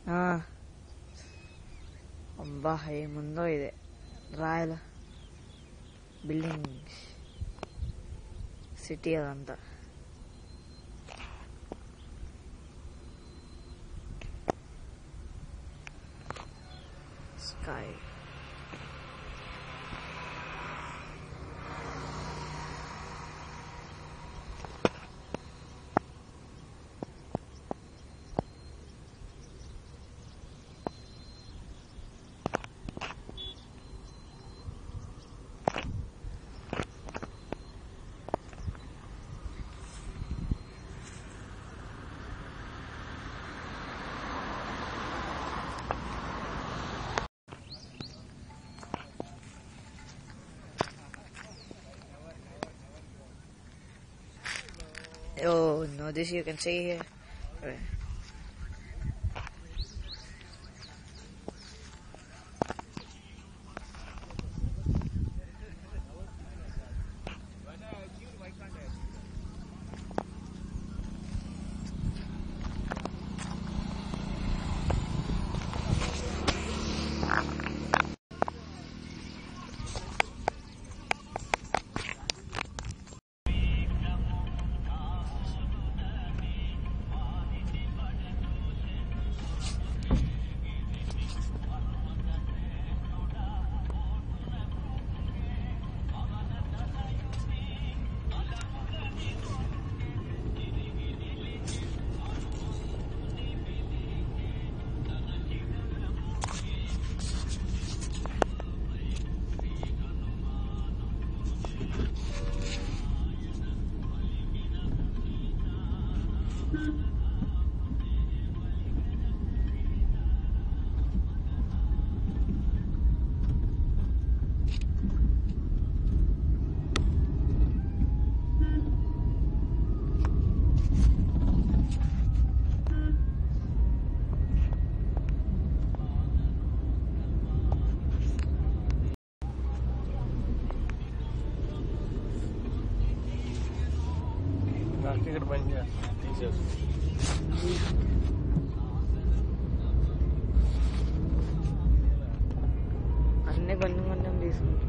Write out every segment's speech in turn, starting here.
ఆ. అబ్బా ఏముందో ఇది రాయల బిల్డింగ్ సిటీ అదంతా sky Oh no, this you can see here. Right. నాకు టికెట్ బంద్ చేస్తా తీసేసి అన్ని కొంచెం కొంచెం తీసుకుంటాం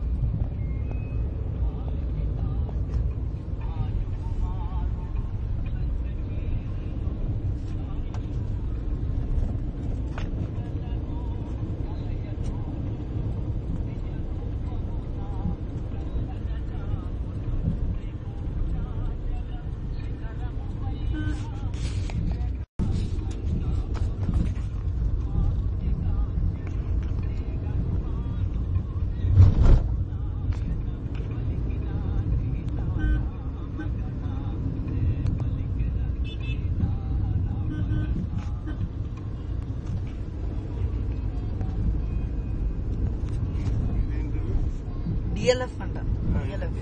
డిఎల్ఎఫ్ అంట డిఎల్ఎఫ్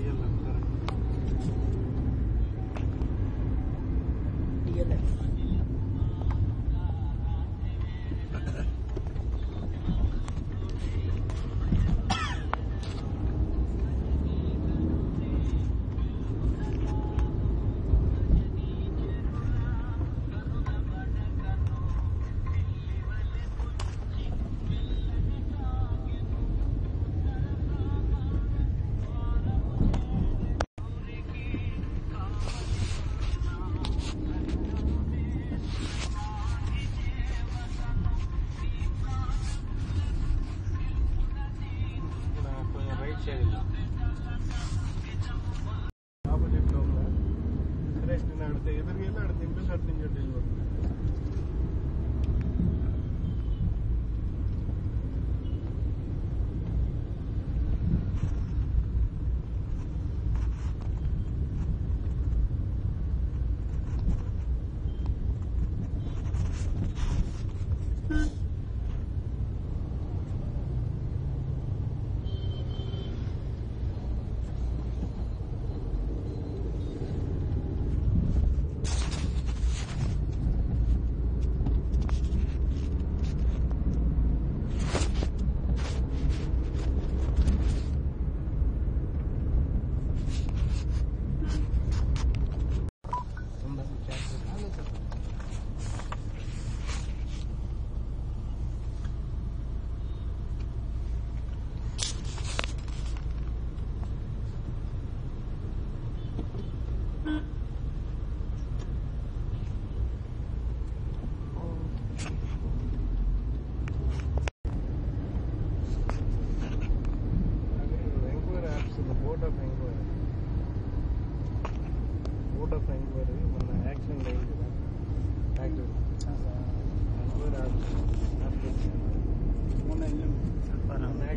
డిఎల్ఎఫ్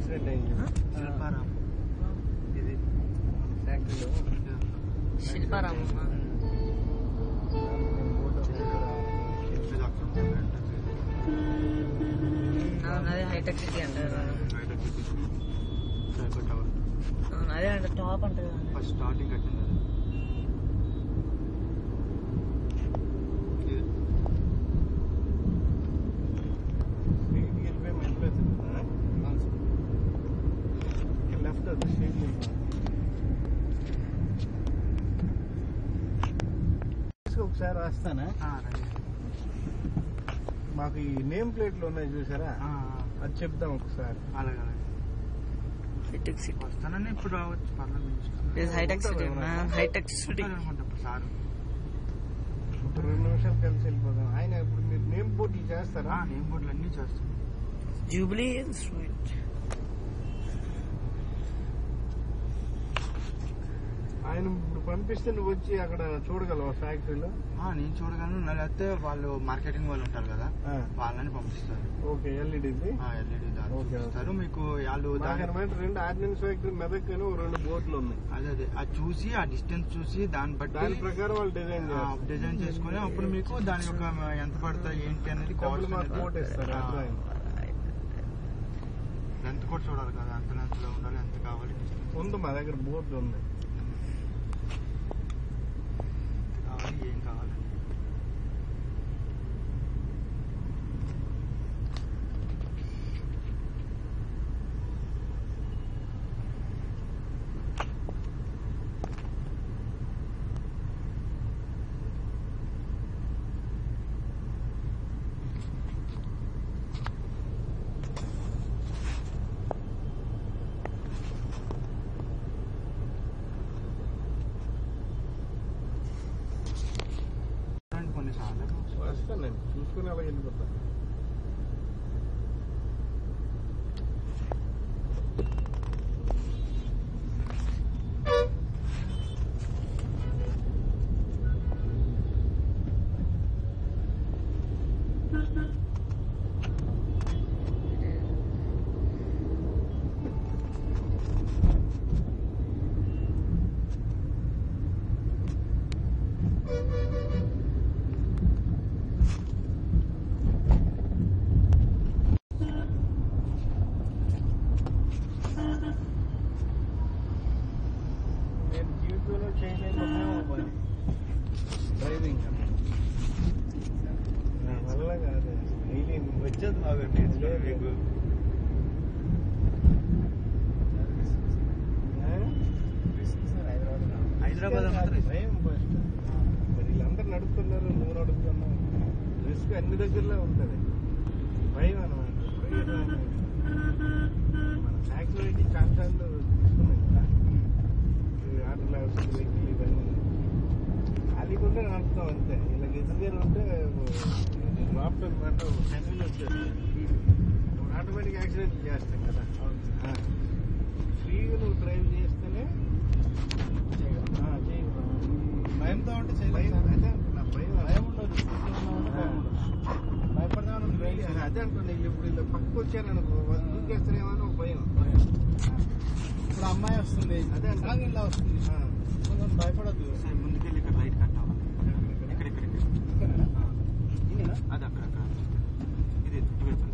యాక్సిడెంట్ అయింది శిల్పారాం ఇది ఫ్యాక్టరీలో శిల్పారామం అవును అదే హైటెక్ సిటీ అంటారు అవును అదే అంటే టాప్ అంటారు కదా. ఫస్ట్ స్టార్టింగ్ కట్టింది అది. ఇది స్ట్రీట్కి వెళ్ళిపోయి వెళ్ళిపోతుంది లెఫ్ట్ అది స్ట్రీట్ ఒకసారి రాస్తానా ఆ, రండి. మాకు ఈ నేమ్ ప్లేట్లు ఉన్నాయి చూసారా ఆ, అది చెప్దాం ఒకసారి అలాగే అలాగే హైటెక్ సిటీ వస్తానని ఇప్పుడు రావచ్చు పర్లేదు మీ ఇష్టం. ఇది హైటెక్ సిటీ హైటెక్ సిటీ ఉంటారు అనుకుంటా ఇప్పుడు సార్ ఒక రెండు నిమిషాలు కలిసి వెళ్ళిపోదాం ఆయన ఇప్పుడు మీరు నేమ్ పోటీ చేస్తారా నేమ్ బోర్డులు అన్నీ చేస్తాం జూబ్లీ స్ట్రీట్ ఆయన ఇప్పుడు పంపిస్తే నువ్వు వచ్చి అక్కడ చూడగలవా ఫ్యాక్టరీలో ఆ, నేను చూడగలను లేకపోతే వాళ్ళు మార్కెటింగ్ వాళ్ళు ఉంటారు కదా వాళ్ళని పంపిస్తారు ఓకే ఎల్ఈడిది ఎల్ఈడి ఓకే, చూపిస్తారు మీకు వాళ్ళు మాకు దాని- అనమాట రెండు ఆర్డినెన్స్ ఫ్యాక్టరీ మెదక్ అని ఓ రెండు బోట్లు ఉన్నాయి అదే అదే అది చూసి ఆ డిస్టెన్స్ చూసి దాన్ని బట్టి దాని ప్రకారం వాళ్ళు డిజైన్ ఆ, చేస్తారు డిజైన్ చేసుకొని అప్పుడు మీకు దాని యొక్క ఎంత పడతాయి ఏంటి అనేది డబ్బులు మాకు కోట్ ఇస్తారు అర్థమైంది. లెంత్ కూడా చూడాలి కదా ఎంత లెంత్ లో ఉండాలి ఎంత కావాలి డిస్టెన్స్ ఉంది మా దగ్గర బోర్డు ఉంది కావాలి ఏం కావాలి చూడండి కొన్నిసార్లు వస్తాను నేను చూసుకుని అలా వెళ్ళిపోతాను నేను జీవితంలో చేయలేని ఒకే ఒక పని డ్రైవింగ్ నా వల్ల కాదు డైలీ వచ్చేది బాగా నేర్చుకోండి మీకు హైదరాబాద్ అంతా భయం ఫస్ట్ మరి వీళ్ళందరూ నడుపుతున్నారు నువ్వు నడుపుతున్నావు రిస్క్ అన్ని దగ్గరలో ఉంటుంది భయం అనమాట మన యాక్సిడెంట్ చాలాసార్లు తీసుకున్నాం కదా ఈ ఆటోలో వెహికల్ ఇవన్నీ ఖాళీగా నడుపుతాం అంతే ఇలా ఎదురుగానే ఉంటే డ్రాప్ అనమాట సెకండ్ వచ్చేస్తుంది ఆటోమేటిక్ యాక్సిడెంట్ చేస్తాం కదా ఫ్రీగా నువ్వు డ్రైవ్ చేస్తేనే ఆ, చేయగలం. భయంతో ఉంటే భయం అదే అంటున్నా, భయం భయం ఉండదు భయపడదామని భయం అదే అంటున్నా వీళ్ళు ఇప్పుడు ఇలా పక్కకు వచ్చాను అనుకో దూకేస్తారేమో అని ఒక భయం ఇప్పుడు అమ్మాయి వస్తుంది అదే అంట. అలాగే ఇలా వస్తుంది ఆ. కొంచెం భయపడద్దు ముందుకెళ్ళి ఇక్కడ రైట్ కట్ అవ్వాలి ఇక్కడ ఇక్కడ ఇక్కడ అది అక్కడ అక్కడ ఇది ఇటువైపు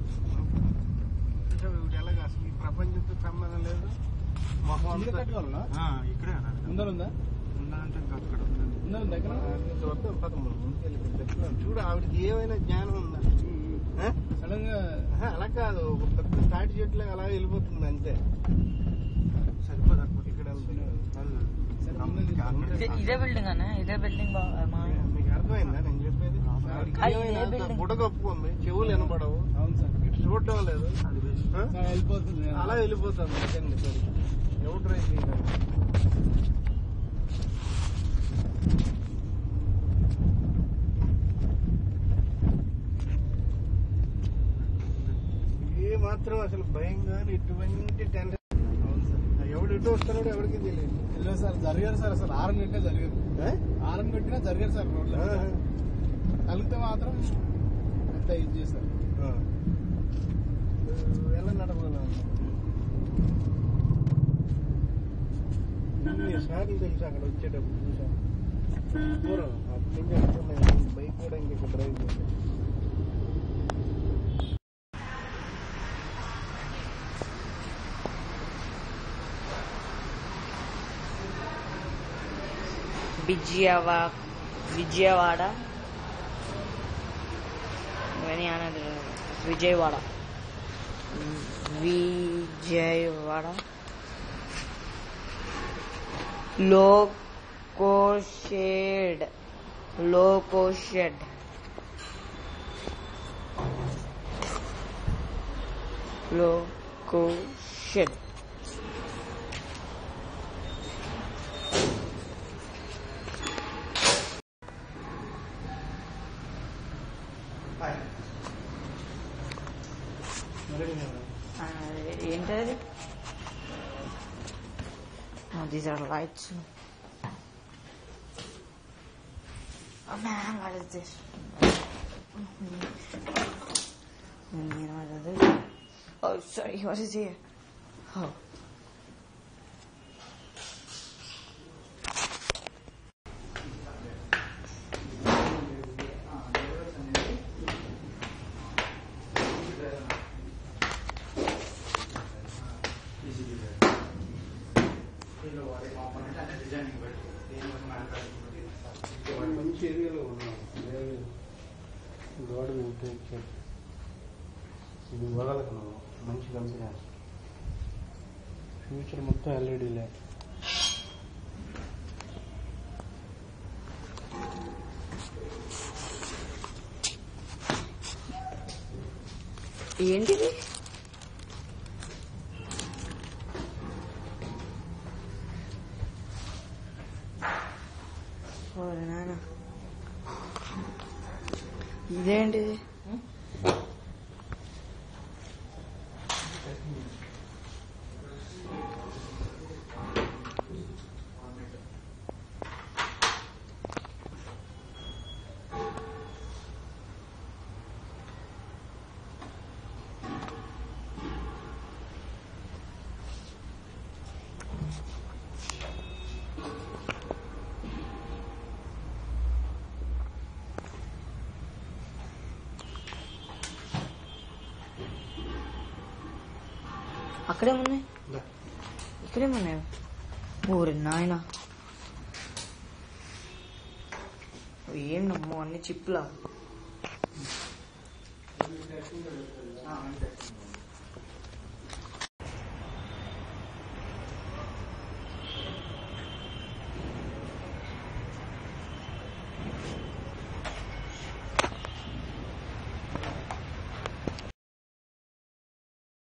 అంటే వీడు ఎలాగ అసలు ఈ ప్రపంచంతో సంబంధం లేదు మొహం అంతా ఆ, ఇక్కడే అన్నారు ముందర ఉందా ఉందంటే ఇంకా అక్కడ ఉందండి ఉందా దగ్గర చూద్దాం పదమూడు ముందుకెళ్ళి ఇక్కడ చెప్తున్నాను. చూడు ఆవిడకి ఏమైనా జ్ఞానం ఉందా ఆ? సడన్ గా ఆహా, అలా కాదు ఒక పెద్ద తాటి చెట్లు అలా వెళ్ళిపోతుంది అంతే సరిపోదు అనుకుంటా ఇక్కడ వెళ్తుంది. సరే, ముందు ఇదే ఇదే బిల్డింగ్ అన్న ఇదే బిల్డింగ్ మా మీకు అర్థమైందా నేను చెప్పేది ఆవిడకి అది ఏ ఏమైనా అంత building? బుడగ కప్పుకుంది చెవులు వినపడవు అవును సార్ ఇటు చూడటం లేదు అది వేసి ఆ? సార్ వెళ్ళిపోతుంది అలా వెళ్ళిపోతుంది నిజంగా సరే ఎవరు ట్రై చేయడానికి ఏ మాత్రం అసలు భయం కానీ ఎటువంటి టెన్షన్ అవును సార్ ఎవడు ఎటు వస్తున్నాడో ఎవరికి తెలియదు వెళ్ళలేదు సార్ జరిగారు సార్ అసలు ఆరం కట్టినా జరిగారు ఆ? ఆరం కట్టినా జరిగారు సార్ రోడ్లో ఆ, కలిగితే మాత్రం అంత ఇది చేశారు ఆ. ఎలా నడపగలం ఎన్నిసార్లు తెలుసు అక్కడ వచ్చేటప్పుడు చూసాను దూరం అప్పటి నుంచి అనుకున్నాను బైక్ కూడా ఇంకొక డ్రైవ్ చేశాను విజయవా విజయవాడ ఇవన్నీ అనేది Vijayawada Vijayawada loco shed loco shed loco shed ఆ, ఏంటది these are lights Oh man, what is this? Man, what is this? Oh, sorry, what is here? Oh. మంచి ఏరియాలో ఉన్నాం గోడ ఉపయోగించాడు ఇది వదలకు నువ్వు మంచి కంపెనీ ఫ్యూచర్ మొత్తం ఎల్ఈడీలే ఏంటిది ఓరి నాయన ఇదేంటిది అక్కడేమున్నాయి ఇక్కడేమున్నాయి ఊరి నాయన ఏంటమ్మో అన్ని చిప్లా ఆ, అంతే.